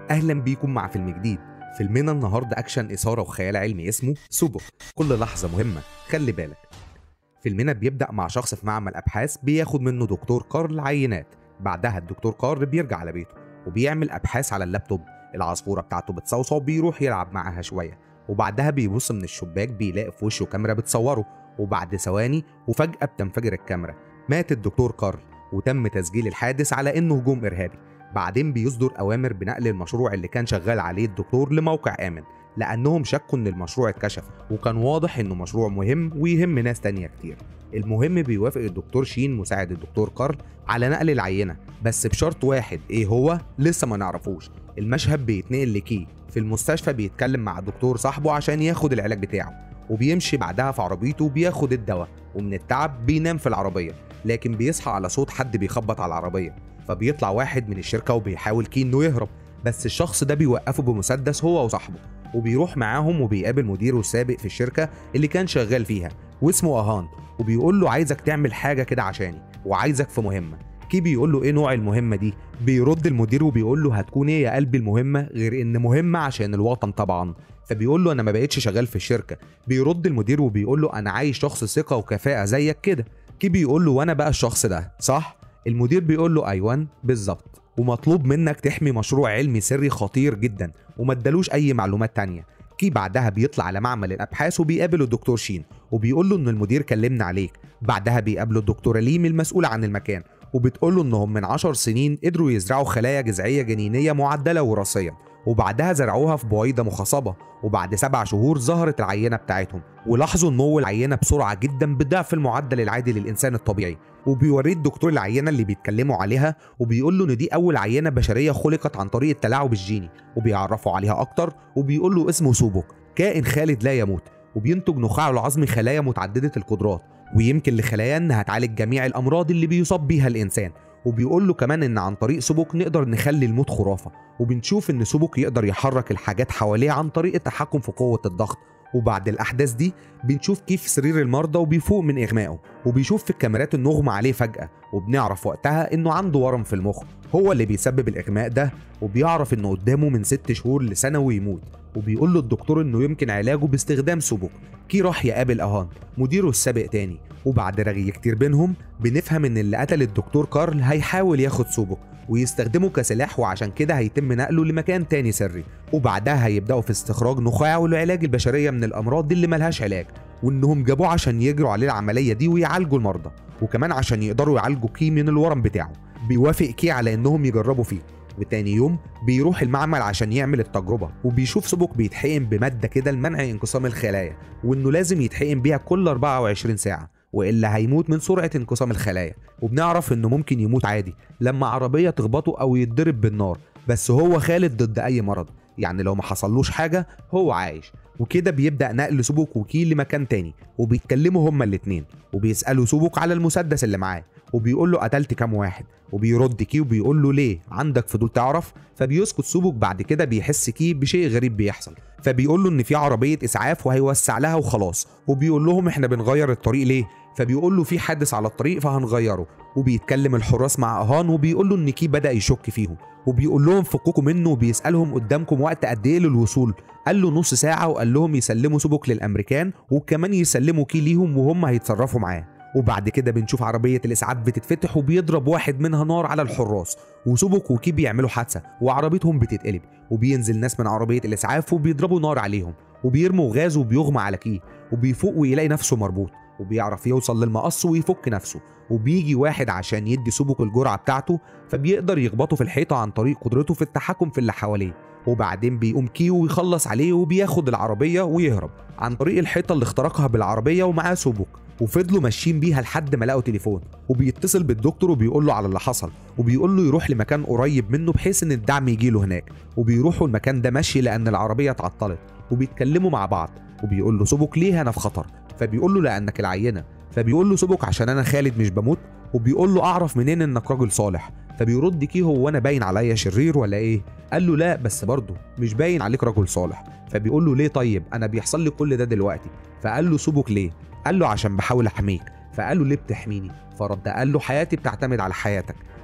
اهلا بيكم مع فيلم جديد فيلمنا النهارده اكشن اثاره وخيال علمي اسمه سوبر كل لحظه مهمه خلي بالك فيلمنا بيبدا مع شخص في معمل ابحاث بياخد منه دكتور كارل عينات بعدها الدكتور كارل بيرجع على بيته وبيعمل ابحاث على اللابتوب العصفوره بتاعته بتصوصو بيروح يلعب معاها شويه وبعدها بيبص من الشباك بيلاقي في وشه كاميرا بتصوره وبعد ثواني وفجاه بتنفجر الكاميرا مات الدكتور كارل وتم تسجيل الحادث على انه هجوم ارهابي بعدين بيصدر اوامر بنقل المشروع اللي كان شغال عليه الدكتور لموقع امن لانهم شكوا ان المشروع اتكشف وكان واضح انه مشروع مهم ويهم ناس تانية كتير المهم بيوافق الدكتور شين مساعد الدكتور كارل على نقل العينه بس بشرط واحد ايه هو لسه ما نعرفوش المشهد بيتنقل لكي في المستشفى بيتكلم مع دكتور صاحبه عشان ياخد العلاج بتاعه وبيمشي بعدها في عربيته وبياخد الدواء ومن التعب بينام في العربيه لكن بيصحى على صوت حد بيخبط على العربيه فبيطلع واحد من الشركه وبيحاول كي انه يهرب بس الشخص ده بيوقفه بمسدس هو وصاحبه وبيروح معاهم وبيقابل مديره السابق في الشركه اللي كان شغال فيها واسمه اهان وبيقول له عايزك تعمل حاجه كده عشاني وعايزك في مهمه كي بيقول له ايه نوع المهمه دي بيرد المدير وبيقول له هتكون ايه يا قلبي المهمه غير ان مهمه عشان الوطن طبعا فبيقول له انا ما بقتش شغال في الشركه بيرد المدير وبيقول له انا عايز شخص ثقه وكفاءه زيك كده كي بيقول له وانا بقى الشخص ده صح المدير بيقول له ايوان بالظبط ومطلوب منك تحمي مشروع علمي سري خطير جدا وما ادالوش اي معلومات تانية كي بعدها بيطلع على معمل الابحاث وبيقابل الدكتور شين وبيقول له ان المدير كلمنا عليك بعدها بيقابله الدكتوره ليم المسؤوله عن المكان وبتقول له انهم من 10 سنين قدروا يزرعوا خلايا جذعيه جنينيه معدله وراثيا وبعدها زرعوها في بويضه مخصبه وبعد سبع شهور ظهرت العينه بتاعتهم ولاحظوا نمو العينه بسرعه جدا بضعف المعدل العادي للانسان الطبيعي وبيوريه الدكتور العينه اللي بيتكلموا عليها وبيقول له ان دي اول عينه بشريه خلقت عن طريق التلاعب الجيني وبيعرفوا عليها اكتر وبيقول له اسمه سوبوك كائن خالد لا يموت وبينتج نخاعه العظمي خلايا متعدده القدرات ويمكن لخلايا انها تعالج جميع الامراض اللي بيصاب بيها الانسان وبيقول له كمان ان عن طريق سوبوك نقدر نخلي الموت خرافه وبنشوف ان سوبوك يقدر يحرك الحاجات حواليه عن طريق التحكم في قوه الضغط وبعد الاحداث دي بنشوف كيف سرير المرضى وبيفوق من اغمائه وبيشوف في الكاميرات النغمة عليه فجأة وبنعرف وقتها انه عنده ورم في المخ هو اللي بيسبب الاغماء ده وبيعرف انه قدامه من ست شهور لسنة ويموت وبيقول له الدكتور انه يمكن علاجه باستخدام سوبوك كي راح يقابل اهان مديره السابق تاني وبعد رغي كتير بينهم بنفهم ان اللي قتل الدكتور كارل هيحاول ياخد سوبوك ويستخدمه كسلاح وعشان كده هيتم نقله لمكان تاني سري وبعدها هيبداوا في استخراج نخاع لعلاج البشريه من الامراض اللي ملهاش علاج وانهم جابوه عشان يجروا عليه العمليه دي ويعالجوا المرضى وكمان عشان يقدروا يعالجوا كي من الورم بتاعه بيوافق كي على انهم يجربوا فيه وتاني يوم بيروح المعمل عشان يعمل التجربة وبيشوف سوبوك بيتحقن بمادة كده لمنع انقسام الخلايا وانه لازم يتحقن بيها كل 24 ساعة والا هيموت من سرعه انقسام الخلايا وبنعرف انه ممكن يموت عادي لما عربيه تخبطه او يتضرب بالنار بس هو خالد ضد اي مرض يعني لو ما حصلوش حاجه هو عايش وكده بيبدا نقل سوبوك وكيل لمكان تاني وبيتكلموا هما الاتنين وبيسالوا سوبوك على المسدس اللي معاه وبيقول له قتلت كام واحد وبيرد كي وبيقول له ليه عندك فضول تعرف فبيسكت سوبوك بعد كده بيحس كي بشيء غريب بيحصل فبيقول له ان في عربيه اسعاف وهيوسع لها وخلاص وبيقول لهم احنا بنغير الطريق ليه فبيقول له في حادث على الطريق فهنغيره وبيتكلم الحراس مع اهان وبيقول له ان كي بدا يشك فيهم وبيقول لهم فكوكوا منه وبيسالهم قدامكم وقت قد ايه للوصول قال له نص ساعه وقال لهم يسلموا سوبوك للامريكان وكمان يسلموا كي ليهم وهم هيتصرفوا معاه وبعد كده بنشوف عربية الإسعاف بتتفتح وبيضرب واحد منها نار على الحراس وسوبوك وكي بيعملوا حادثة وعربيتهم بتتقلب وبينزل ناس من عربية الإسعاف وبيضربوا نار عليهم وبيرموا غاز وبيغمى على كي وبيفوق ويلاقي نفسه مربوط وبيعرف يوصل للمقص ويفك نفسه وبيجي واحد عشان يدي سوبوك الجرعة بتاعته فبيقدر يخبطه في الحيطة عن طريق قدرته في التحكم في اللي حواليه وبعدين بيقوم كيو ويخلص عليه وبياخد العربية ويهرب عن طريق الحيطة اللي اخترقها بالعربية ومعاه سوبوك وفضلوا ماشيين بيها لحد ما لقوا تليفون وبيتصل بالدكتور وبيقول له على اللي حصل وبيقول له يروح لمكان قريب منه بحيث ان الدعم يجي له هناك وبيروحوا المكان ده ماشي لان العربيه اتعطلت وبيتكلموا مع بعض وبيقول له سوبك ليه انا في خطر فبيقول له لانك العينه فبيقول له سوبك عشان انا خالد مش بموت وبيقول له اعرف منين انك راجل صالح فبيرد كيه هو انا باين عليا شرير ولا ايه قال له لا بس برضه مش باين عليك رجل صالح فبيقول له ليه طيب انا بيحصل لي كل ده دلوقتي فقال له سوبك ليه قال له عشان بحاول احميك فقال له ليه بتحميني فرد قال له حياتي بتعتمد على حياتك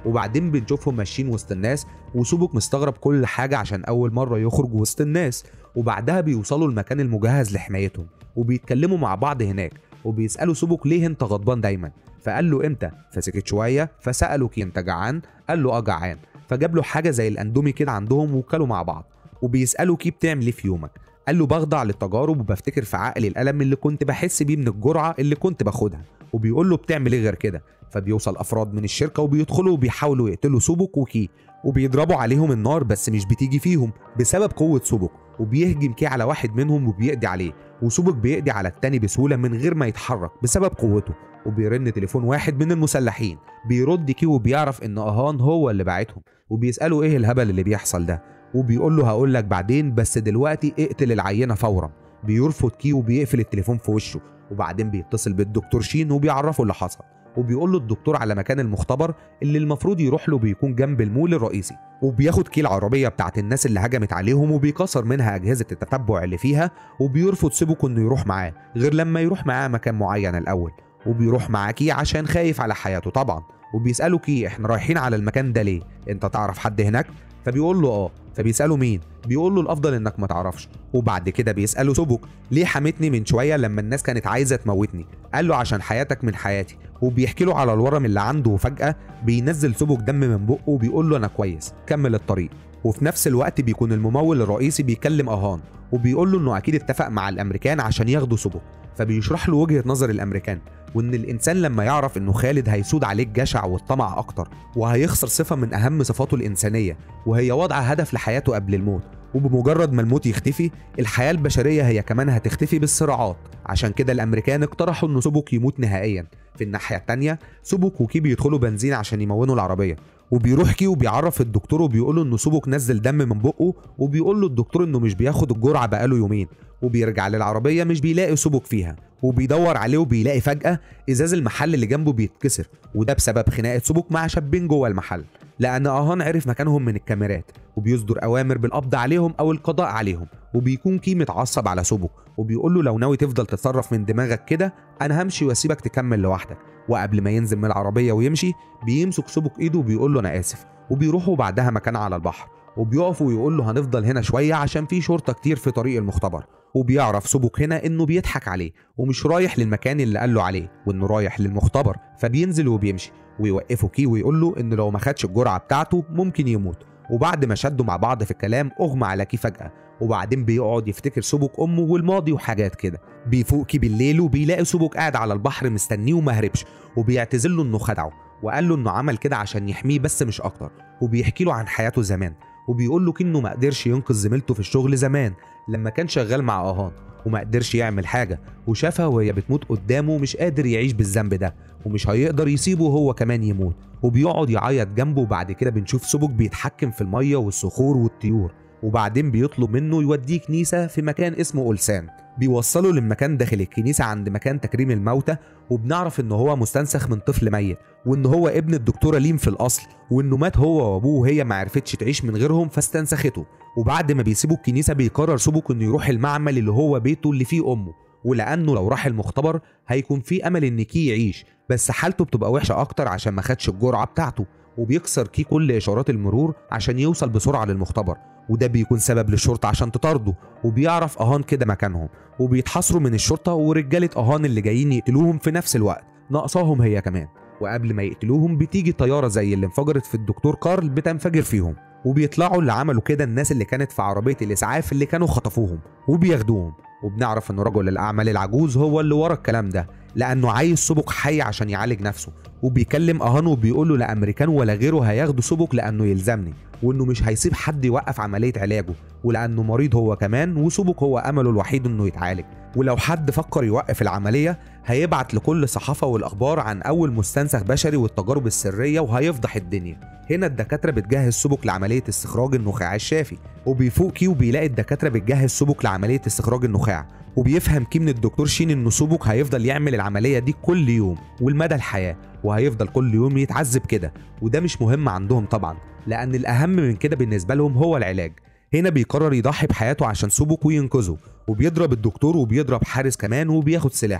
وبعدين بنشوفهم ماشيين وسط الناس وسوبك مستغرب كل حاجة عشان أول مرة يخرج وسط الناس وبعدها بيوصلوا المكان المجهز لحمايتهم وبيتكلموا مع بعض هناك وبيسألوا سوبك ليه انت غضبان دايما فقال له امتى فسكت شوية فسأله كي انت جعان قال له اه جعان فجاب له حاجة زي الاندومي كده عندهم وكلوا مع بعض وبيسأله كي بتعمل ايه في يومك قال له بخضع للتجارب وبفتكر في عقلي الألم اللي كنت بحس بيه من الجرعة اللي كنت باخدها وبيقول له بتعمل ايه غير كده فبيوصل افراد من الشركه وبيدخلوا وبيحاولوا يقتلوا سوبك وكي وبيضربوا عليهم النار بس مش بتيجي فيهم بسبب قوه سوبك وبيهجم كي على واحد منهم وبيقضي عليه وسوبك بيقضي على التاني بسهوله من غير ما يتحرك بسبب قوته وبيرن تليفون واحد من المسلحين بيرد كي وبيعرف ان اهان هو اللي باعتهم وبيساله ايه الهبل اللي بيحصل ده وبيقول له هقول لك بعدين بس دلوقتي اقتل العينه فورا بيرفض كي وبيقفل التليفون في وشه وبعدين بيتصل بالدكتور شين وبيعرفه اللي حصل وبيقول له الدكتور على مكان المختبر اللي المفروض يروح له بيكون جنب المول الرئيسي وبياخد كي العربيه بتاعت الناس اللي هجمت عليهم وبيكسر منها اجهزه التتبع اللي فيها وبيرفض سيبوكو انه يروح معاه غير لما يروح معاه مكان معين الاول وبيروح معاه كي عشان خايف على حياته طبعا وبيساله كي احنا رايحين على المكان ده ليه انت تعرف حد هناك فبيقول له اه فبيساله مين بيقول له الافضل انك ما تعرفش وبعد كده بيساله سوبك ليه حمتني من شويه لما الناس كانت عايزه تموتني قال له عشان حياتك من حياتي وبيحكي له على الورم اللي عنده وفجاه بينزل سوبك دم من بقه وبيقول له انا كويس كمل الطريق وفي نفس الوقت بيكون الممول الرئيسي بيكلم اهان وبيقول له انه اكيد اتفق مع الامريكان عشان ياخدوا سوبك فبيشرح له وجهه نظر الامريكان وان الانسان لما يعرف انه خالد هيسود عليه الجشع والطمع اكتر وهيخسر صفه من اهم صفاته الانسانيه وهي وضع هدف لحياته قبل الموت وبمجرد ما الموت يختفي الحياه البشريه هي كمان هتختفي بالصراعات عشان كده الامريكان اقترحوا ان سوبوك يموت نهائيا في الناحيه التانيه سوبوك وكي بيدخلوا بنزين عشان يمونوا العربيه وبيروح كي وبيعرف الدكتور وبيقول له انه سوبوك نزل دم من بقه وبيقول له الدكتور انه مش بياخد الجرعه بقاله يومين وبيرجع للعربيه مش بيلاقي سوبوك فيها وبيدور عليه وبيلاقي فجاه ازاز المحل اللي جنبه بيتكسر وده بسبب خناقه سوبوك مع شابين جوه المحل لان اهان عرف مكانهم من الكاميرات وبيصدر اوامر بالقبض عليهم او القضاء عليهم وبيكون كي متعصب على سوبوك وبيقول له لو ناوي تفضل تتصرف من دماغك كده انا همشي واسيبك تكمل لوحدك وقبل ما ينزل من العربيه ويمشي بيمسك سوبوك ايده وبيقول له انا اسف وبيروحوا بعدها مكان على البحر وبيقفوا ويقول له هنفضل هنا شويه عشان في شرطه كتير في طريق المختبر وبيعرف سوبوك هنا انه بيضحك عليه ومش رايح للمكان اللي قال له عليه وانه رايح للمختبر فبينزل وبيمشي ويوقفه كي ويقول له ان لو ما خدش الجرعه بتاعته ممكن يموت وبعد ما شدوا مع بعض في الكلام اغمى على كي فجاه وبعدين بيقعد يفتكر سوبوك امه والماضي وحاجات كده بيفوق كي بالليل وبيلاقي سوبوك قاعد على البحر مستنيه وما هربش وبيعتذر له انه خدعه وقال له انه عمل كده عشان يحميه بس مش اكتر وبيحكي له عن حياته زمان وبيقول له كأنه ما قدرش ينقذ زميلته في الشغل زمان لما كان شغال مع اهان وما قدرش يعمل حاجة وشافها وهي بتموت قدامه مش قادر يعيش بالذنب ده ومش هيقدر يسيبه هو كمان يموت وبيقعد يعيط جنبه وبعد كده بنشوف سوبك بيتحكم في المية والصخور والطيور وبعدين بيطلب منه يوديه كنيسة في مكان اسمه أولسان بيوصله للمكان داخل الكنيسة عند مكان تكريم الموتى وبنعرف ان هو مستنسخ من طفل ميت وان هو ابن الدكتورة ليم في الاصل وانه مات هو وابوه وهي ما عرفتش تعيش من غيرهم فاستنسخته وبعد ما بيسيبوا الكنيسة بيقرر سوبوك انه يروح المعمل اللي هو بيته اللي فيه امه ولانه لو راح المختبر هيكون في امل ان كي يعيش بس حالته بتبقى وحشة اكتر عشان ما خدش الجرعة بتاعته وبيكسر كي كل اشارات المرور عشان يوصل بسرعة للمختبر وده بيكون سبب للشرطة عشان تطارده وبيعرف أهان كده مكانهم وبيتحاصروا من الشرطة ورجالة أهان اللي جايين يقتلوهم في نفس الوقت ناقصاهم هي كمان وقبل ما يقتلوهم بتيجي طيارة زي اللي انفجرت في الدكتور كارل بتنفجر فيهم وبيطلعوا اللي عملوا كده الناس اللي كانت في عربية الإسعاف اللي كانوا خطفوهم وبياخدوهم وبنعرف ان رجل الاعمال العجوز هو اللي ورا الكلام ده لانه عايز سبك حي عشان يعالج نفسه وبيكلم اهان وبيقول له لا امريكان ولا غيره هياخدوا سبك لانه يلزمني وانه مش هيسيب حد يوقف عمليه علاجه ولانه مريض هو كمان وسبك هو امله الوحيد انه يتعالج ولو حد فكر يوقف العمليه هيبعت لكل صحافه والاخبار عن اول مستنسخ بشري والتجارب السريه وهيفضح الدنيا هنا الدكاتره بتجهز سبك لعمليه استخراج النخاع الشافي وبيفوق كي وبيلاقي الدكاتره بتجهز سبك لعمليه استخراج النخاع وبيفهم كي من الدكتور شين ان سوبوك هيفضل يعمل العمليه دي كل يوم والمدى الحياه وهيفضل كل يوم يتعذب كده وده مش مهم عندهم طبعا لان الاهم من كده بالنسبه لهم هو العلاج هنا بيقرر يضحي بحياته عشان سوبوك وينقذه وبيضرب الدكتور وبيضرب حارس كمان وبياخد سلاحه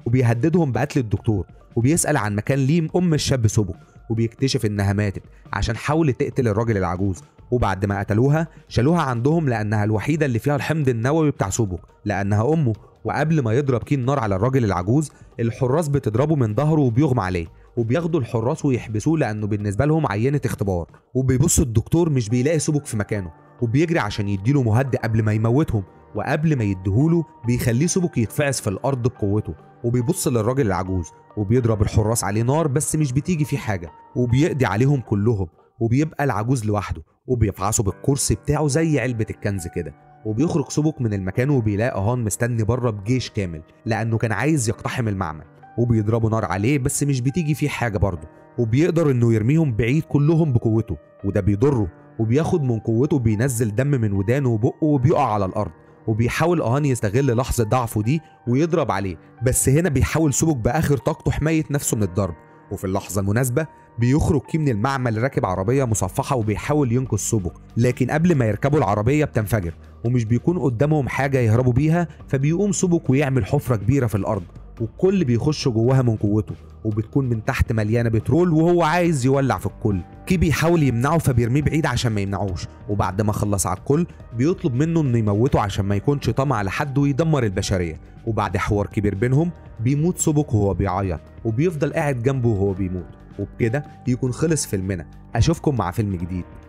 وبيهددهم بقتل الدكتور وبيسأل عن مكان ليم أم الشاب سوبك وبيكتشف إنها ماتت عشان حاولت تقتل الراجل العجوز وبعد ما قتلوها شالوها عندهم لأنها الوحيدة اللي فيها الحمض النووي بتاع سوبك لأنها أمه وقبل ما يضرب كين نار على الراجل العجوز الحراس بتضربه من ظهره وبيغمى عليه وبياخدوا الحراس ويحبسوه لأنه بالنسبة لهم عينة اختبار وبيبص الدكتور مش بيلاقي سوبك في مكانه وبيجري عشان يديله مهدئ قبل ما يموتهم وقبل ما يديهوله بيخليه سوبك يتفعس في الارض بقوته وبيبص للراجل العجوز وبيضرب الحراس عليه نار بس مش بتيجي فيه حاجه وبيقضي عليهم كلهم وبيبقى العجوز لوحده وبيفعصه بالكرسي بتاعه زي علبه الكنز كده وبيخرج سوبك من المكان وبيلاقي اهان مستني بره بجيش كامل لانه كان عايز يقتحم المعمل وبيضربوا نار عليه بس مش بتيجي فيه حاجه برضه وبيقدر انه يرميهم بعيد كلهم بقوته وده بيضره وبياخد من قوته بينزل دم من ودانه وبقه وبيقع على الارض وبيحاول اهان يستغل لحظه ضعفه دي ويضرب عليه بس هنا بيحاول سوبك باخر طاقته حمايه نفسه من الضرب وفي اللحظه المناسبه بيخرج كي من المعمل راكب عربيه مصفحه وبيحاول ينقذ سوبك لكن قبل ما يركبوا العربيه بتنفجر ومش بيكون قدامهم حاجه يهربوا بيها فبيقوم سوبك ويعمل حفره كبيره في الارض والكل بيخش جواها من قوته وبتكون من تحت مليانه بترول وهو عايز يولع في الكل كي بيحاول يمنعه فبيرميه بعيد عشان ما يمنعوش وبعد ما خلص على الكل بيطلب منه انه يموته عشان ما يكونش طمع لحد ويدمر البشريه وبعد حوار كبير بينهم بيموت سوبك وهو بيعيط وبيفضل قاعد جنبه وهو بيموت وبكده يكون خلص فيلمنا اشوفكم مع فيلم جديد